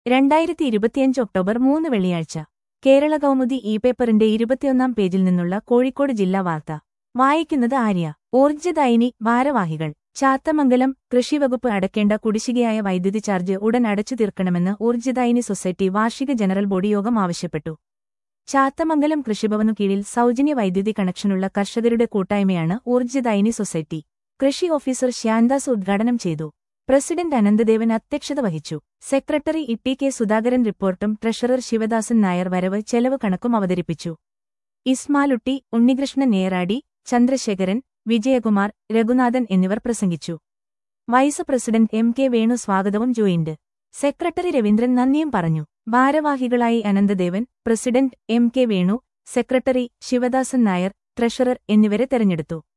രണ്ടായിരത്തി ഇരുപത്തിയഞ്ച് ഒക്ടോബർ മൂന്ന് വെള്ളിയാഴ്ച കേരള കൗമുദി ഇ പേപ്പറിന്റെ ഇരുപത്തിയൊന്നാം പേജിൽ നിന്നുള്ള കോഴിക്കോട് ജില്ലാ വാർത്ത വായിക്കുന്നത് ആര്യ ഊർജ്ജദായിനി ഭാരവാഹികൾ ചാത്തമംഗലം കൃഷിവകുപ്പ് അടക്കേണ്ട കുടിശ്ശികയായ വൈദ്യുതി ചാർജ് ഉടൻ അടച്ചു തീർക്കണമെന്ന് ഊർജ്ജദായിനി സൊസൈറ്റി വാർഷിക ജനറൽ ബോഡി യോഗം ആവശ്യപ്പെട്ടു ചാത്തമംഗലം കൃഷിഭവനു കീഴിൽ സൗജന്യ വൈദ്യുതി കണക്ഷനുള്ള കർഷകരുടെ കൂട്ടായ്മയാണ് ഊർജ്ജദായിനി സൊസൈറ്റി കൃഷി ഓഫീസർ ശ്യാൻദാസ് ഉദ്ഘാടനം ചെയ്തു പ്രസിഡന്റ് അനന്തദേവൻ അധ്യക്ഷത വഹിച്ചു സെക്രട്ടറി ഇ കെ സുധാകരൻ റിപ്പോർട്ടും ട്രഷറർ ശിവദാസൻ നായർ വരവ് ചെലവ് കണക്കും അവതരിപ്പിച്ചു ഇസ്മാലുട്ടി ഉണ്ണികൃഷ്ണൻ നേറാടി ചന്ദ്രശേഖരൻ വിജയകുമാർ രഘുനാഥൻ എന്നിവർ പ്രസംഗിച്ചു vice president M K Venu സ്വാഗതവും ജോയിന്റ് സെക്രട്ടറി രവീന്ദ്രൻ നന്ദിയും പറഞ്ഞു ഭാരവാഹികളായി Ananthadevan president M K Venu secretary Sivadasan Nair treasurer എന്നിവരെ തെരഞ്ഞെടുത്തു